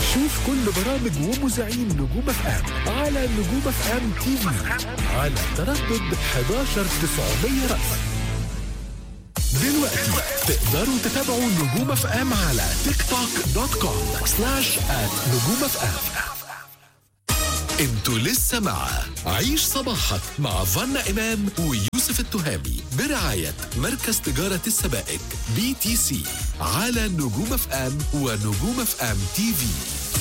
شوف كل برامج ومذيعين نجوم اف ام على نجوم اف ام تي في على تردد 11900 رأس دلوقتي تقدروا تتابعوا نجوم اف ام على تيك توك دوت كوم سلاش ات نجوم اف ام انتوا لسه مع عيش صباحك مع فنا امام ويوسف التهامي برعايه مركز تجاره السبائك بي تي سي على نجوم اف ام ونجوم اف ام تي في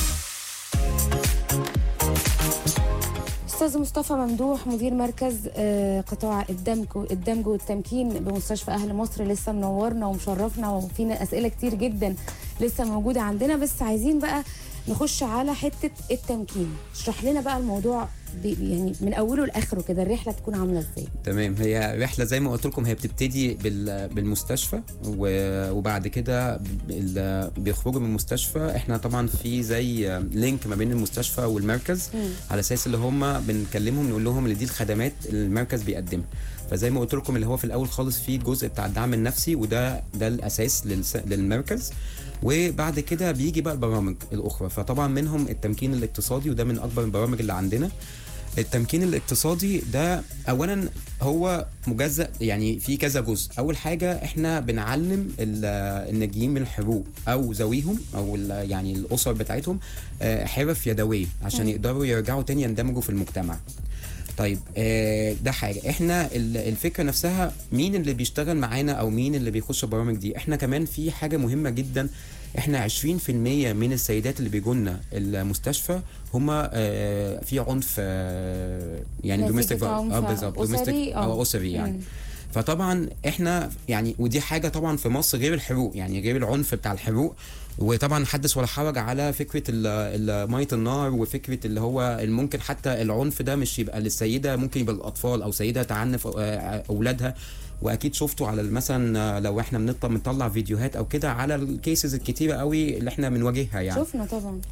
استاذ مصطفى ممدوح مدير مركز آه، قطاع الدمج الدمج والتمكين بمستشفى اهل مصر لسه منورنا ومشرفنا وفينا اسئله كتير جدا لسه موجوده عندنا بس عايزين بقى نخش على حته التمكين اشرح لنا بقى الموضوع ب- يعني من اوله لاخره كده الرحله تكون عامله ازاي تمام هي رحله زي ما قلت لكم هي بتبتدي بال- بالمستشفى و- وبعد كده ال- بيخرجوا من المستشفى احنا طبعا في زي لينك ما بين المستشفى والمركز على اساس اللي هم بنكلمهم نقول لهم ان دي الخدمات اللي المركز بيقدمها فزي ما قلت لكم اللي هو في الاول خالص في الجزء بتاع الدعم النفسي وده ده الاساس للس- للمركز وبعد كده بيجي بقى البرامج الاخرى فطبعا منهم التمكين الاقتصادي وده من اكبر البرامج اللي عندنا التمكين الاقتصادي ده اولا هو مجزأ يعني في كذا جزء اول حاجه احنا بنعلم ال- الناجيين من الحروق او ذويهم او ال- يعني الاسر بتاعتهم آه، حرف يدويه عشان يقدروا يرجعوا تاني يندمجوا في المجتمع طيب آه، ده حاجه احنا ال- الفكره نفسها مين اللي بيشتغل معانا او مين اللي بيخش البرامج دي احنا كمان في حاجه مهمه جدا احنا 20% من السيدات اللي بيجوا لنا المستشفى هم في عنف آه، يعني نتيجة دوميستيك عنف اه بالظبط أسري، domestic آه. او اسري يعني مم. فطبعا احنا يعني ودي حاجه طبعا في مصر غير الحروق يعني غير العنف بتاع الحروق وطبعا حدث ولا حرج على فكره ال- ال- ميه النار وفكره اللي هو ممكن حتى العنف ده مش يبقى للسيده ممكن يبقى للاطفال او سيده تعنف آه، اولادها واكيد شفتوا على مثلا آه، لو احنا بنطلع بنطلع فيديوهات او كده على الكيسز الكتيره قوي اللي احنا بنواجهها يعني شفنا طبعا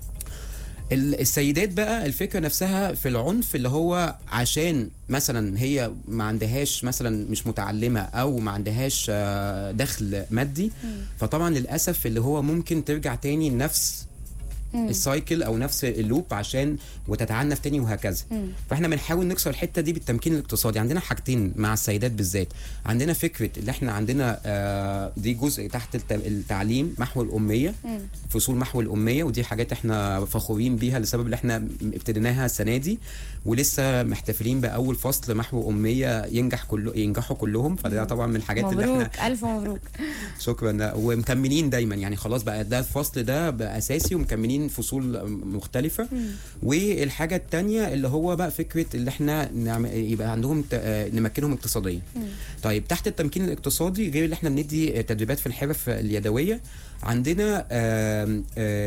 ال- السيدات بقى الفكره نفسها في العنف اللي هو عشان مثلا هي ما عندهاش مثلا مش متعلمه او ما عندهاش آه، دخل مادي فطبعا للاسف اللي هو ممكن ترجع تاني لنفس السايكل او نفس اللوب عشان وتتعنف تاني وهكذا فاحنا بنحاول نكسر الحته دي بالتمكين الاقتصادي عندنا حاجتين مع السيدات بالذات عندنا فكره اللي احنا عندنا آه، دي جزء تحت الت- التعليم محو الاميه فصول محو الاميه ودي حاجات احنا فخورين بيها لسبب اللي احنا ابتديناها السنه دي ولسه محتفلين باول فصل محو اميه ينجح كله ينجحوا كلهم فده طبعا من الحاجات اللي احنا مبروك الف مبروك شكرا ومكملين دايما يعني خلاص بقى ده الفصل ده بقى اساسي ومكملين فصول مختلفه والحاجه الثانيه اللي هو بقى فكره اللي احنا نعمل يبقى عندهم ت- آه، نمكنهم اقتصاديا طيب تحت التمكين الاقتصادي غير اللي احنا بندي تدريبات في الحرف اليدويه عندنا آم،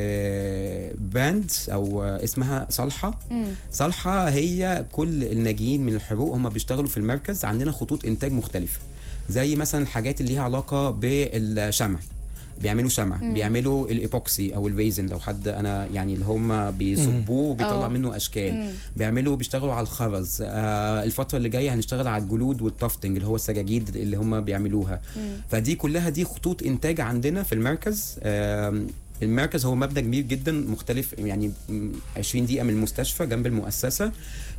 آه، باند او آه، اسمها صالحه صالحه هي كل الناجيين من الحروق هم بيشتغلوا في المركز عندنا خطوط انتاج مختلفه زي مثلا الحاجات اللي ليها علاقه بالشمع بيعملوا شمع بيعملوا الايبوكسي او الريزن لو حد انا يعني اللي هم بيصبوه وبيطلع آه. منه اشكال بيعملوا بيشتغلوا على الخرز آه الفتره اللي جايه هنشتغل على الجلود والتافتنج اللي هو السجاجيد اللي هم بيعملوها فدي كلها دي خطوط انتاج عندنا في المركز آم، المركز هو مبنى كبير جدا مختلف يعني م- 20 دقيقه من المستشفى جنب المؤسسه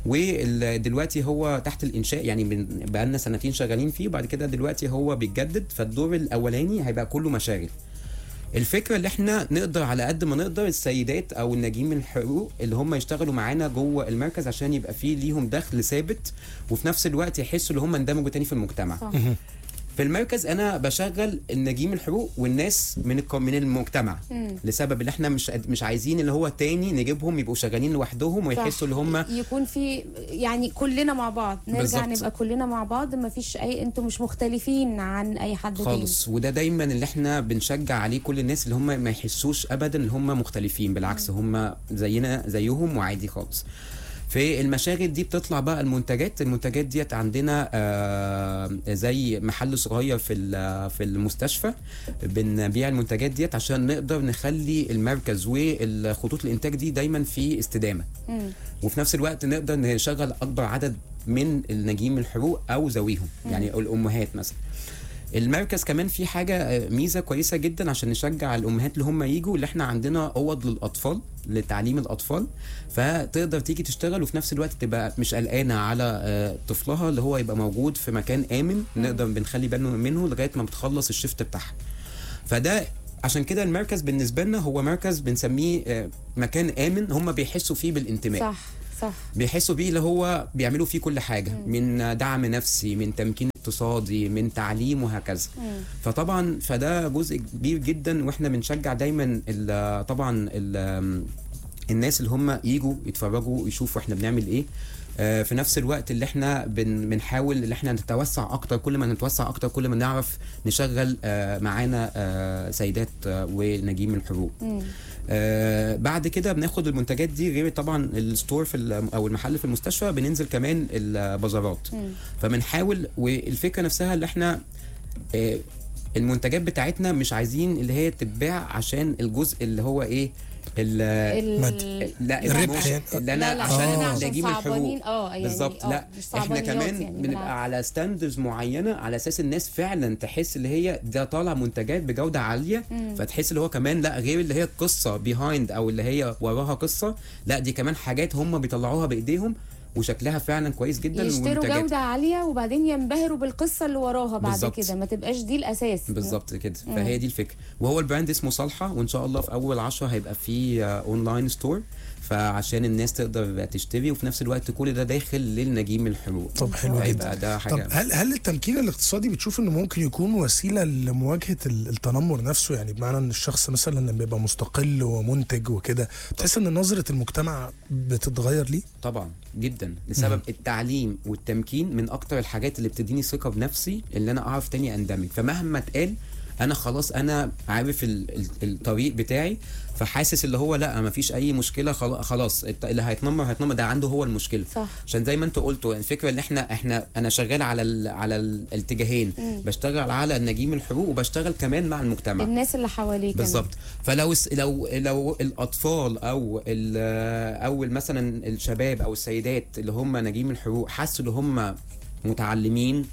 ودلوقتي هو تحت الانشاء يعني من بقالنا سنتين شغالين فيه وبعد كده دلوقتي هو بيتجدد فالدور الاولاني هيبقى كله مشاغل الفكره اللي احنا نقدر على قد ما نقدر السيدات او الناجين من الحقوق اللي هم يشتغلوا معانا جوه المركز عشان يبقى فيه ليهم دخل ثابت وفي نفس الوقت يحسوا ان هم اندمجوا تاني في المجتمع صح. في المركز انا بشغل الناجين من الحقوق والناس من الك- من المجتمع لسبب اللي احنا مش مش عايزين اللي هو تاني نجيبهم يبقوا شغالين لوحدهم ويحسوا اللي هم يكون في يعني كلنا مع بعض نرجع بالظبط. نبقى كلنا مع بعض ما فيش اي انتوا مش مختلفين عن اي حد خالص وده دايما اللي احنا بنشجع عليه كل الناس اللي هم ما يحسوش ابدا ان هم مختلفين بالعكس هم زينا زيهم وعادي خالص في المشاغل دي بتطلع بقى المنتجات المنتجات ديت عندنا آه زي محل صغير في ال- في المستشفى بنبيع المنتجات ديت عشان نقدر نخلي المركز والخطوط الانتاج دي دايما في استدامه مم. وفي نفس الوقت نقدر نشغل اكبر عدد من الناجين من الحروق او ذويهم يعني الامهات مثلا المركز كمان في حاجه آه، ميزه كويسه جدا عشان نشجع الامهات اللي هم يجوا اللي احنا عندنا اوض للاطفال لتعليم الاطفال فتقدر تيجي تشتغل وفي نفس الوقت تبقى مش قلقانه على آه، طفلها اللي هو يبقى موجود في مكان امن نقدر بنخلي بالنا منه لغايه ما بتخلص الشفت بتاعها فده عشان كده المركز بالنسبه لنا هو مركز بنسميه آه، مكان امن هم بيحسوا فيه بالانتماء صح صح بيحسوا بيه اللي هو بيعملوا فيه كل حاجه من دعم نفسي من تمكين اقتصادي من تعليم وهكذا فطبعا فده جزء كبير جدا واحنا بنشجع دايما ال- طبعا ال- الناس اللي هم يجوا يتفرجوا يشوفوا احنا بنعمل ايه آه، في نفس الوقت اللي احنا بن بنحاول اللي احنا نتوسع اكتر كل ما نتوسع اكتر كل ما نعرف نشغل آه، معانا آه، سيدات آه، ونجيم الحروق آه بعد كده بناخد المنتجات دي غير طبعا الستور في ال- او المحل في المستشفى بننزل كمان البازارات فبنحاول والفكره نفسها اللي احنا آه المنتجات بتاعتنا مش عايزين اللي هي تتباع عشان الجزء اللي هو ايه ال- ال- مادي. لا الربح مش- يعني. اللي انا لا لا عشان عشان آه. نجيب الحقوق صعبانين اه يعني بالظبط آه، لا مش احنا صعبانيات كمان يعني بنبقى بالعكس. على ستاندرز معينه على اساس الناس فعلا تحس اللي هي ده طالع منتجات بجوده عاليه فتحس اللي هو كمان لا غير اللي هي القصه بيهايند او اللي هي وراها قصه لا دي كمان حاجات هم بيطلعوها بايديهم وشكلها فعلا كويس جدا يشتروا ومنتجات جودة عالية وبعدين ينبهروا بالقصة اللي وراها بعد بالظبط. كده ما تبقاش دي الأساس بالظبط كده فهي دي الفكره وهو البراند اسمه صالحه وان شاء الله في اول عشرة هيبقى في اونلاين ستور فعشان الناس تقدر تشتري وفي نفس الوقت كل ده داخل للنجيم الحروق طب حلو فيبقى جدا ده طب حاجه هل هل التمكين الاقتصادي بتشوف انه ممكن يكون وسيله لمواجهه ال- التنمر نفسه يعني بمعنى ان الشخص مثلا لما يبقى مستقل ومنتج وكده بتحس ان نظره المجتمع بتتغير ليه؟ طبعا جدا لسبب التعليم والتمكين من اكتر الحاجات اللي بتديني ثقه بنفسي اللي انا اعرف تاني اندمج فمهما اتقال انا خلاص انا عارف ال ال الطريق بتاعي فحاسس اللي هو لا ما فيش اي مشكله خلا- خلاص الت- اللي هيتنمر هيتنمر ده عنده هو المشكله صح. عشان زي ما انتوا قلتوا الفكره ان احنا احنا انا شغال على ال على الاتجاهين بشتغل على النجيم الحقوق وبشتغل كمان مع المجتمع الناس اللي حواليك بالظبط فلو الس- لو لو الاطفال او ال- او مثلا الشباب او السيدات اللي هم نجيم الحقوق حسوا ان هم متعلمين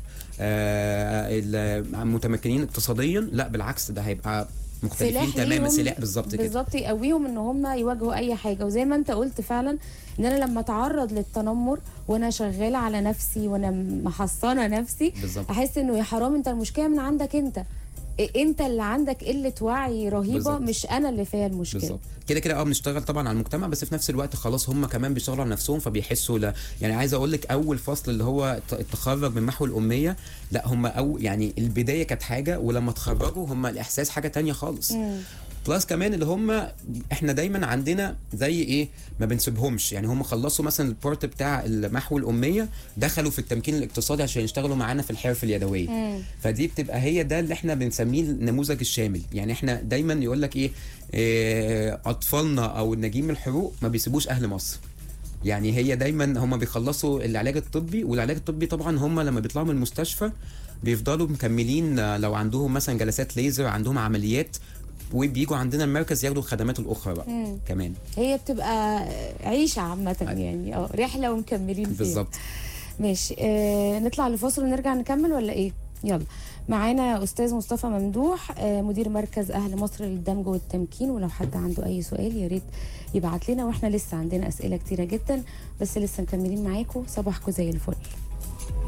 آه، ال- متمكنين اقتصاديا لا بالعكس ده هيبقى مختلفين سلاح تماما ليهم سلاح بالظبط كده بالظبط يقويهم ان هم يواجهوا اي حاجه وزي ما انت قلت فعلا ان انا لما اتعرض للتنمر وانا شغاله على نفسي وانا محصنه نفسي بالظبط. احس انه يا حرام انت المشكله من عندك انت إيه انت اللي عندك قله وعي رهيبه بالظبط. مش انا اللي فيها المشكله بالظبط كده كده اه بنشتغل طبعا على المجتمع بس في نفس الوقت خلاص هم كمان بيشتغلوا على نفسهم فبيحسوا لا يعني عايز اقول لك اول فصل اللي هو ت- التخرج من محو الاميه لا هم او يعني البدايه كانت حاجه ولما اتخرجوا هم الاحساس حاجه تانية خالص بلس كمان اللي هم احنا دايما عندنا زي ايه ما بنسيبهمش يعني هم خلصوا مثلا البورت بتاع محو الاميه دخلوا في التمكين الاقتصادي عشان يشتغلوا معانا في الحرف اليدويه فدي بتبقى هي ده اللي احنا بنسميه النموذج الشامل يعني احنا دايما يقول لك ايه, إيه اطفالنا او النجيم الحروق ما بيسيبوش اهل مصر يعني هي دايما هم بيخلصوا العلاج الطبي والعلاج الطبي طبعا هم لما بيطلعوا من المستشفى بيفضلوا مكملين آه، لو عندهم مثلا جلسات ليزر عندهم عمليات وبيجوا عندنا المركز ياخدوا الخدمات الاخرى بقى مم. كمان هي بتبقى عيشه عامه يعني اه رحله ومكملين فيها بالظبط ماشي آه نطلع لفاصل ونرجع نكمل ولا ايه يلا معانا استاذ مصطفى ممدوح آه مدير مركز اهل مصر للدمج والتمكين ولو حد عنده اي سؤال يا ريت يبعت لنا واحنا لسه عندنا اسئله كتيره جدا بس لسه مكملين معاكم صباحكم زي الفل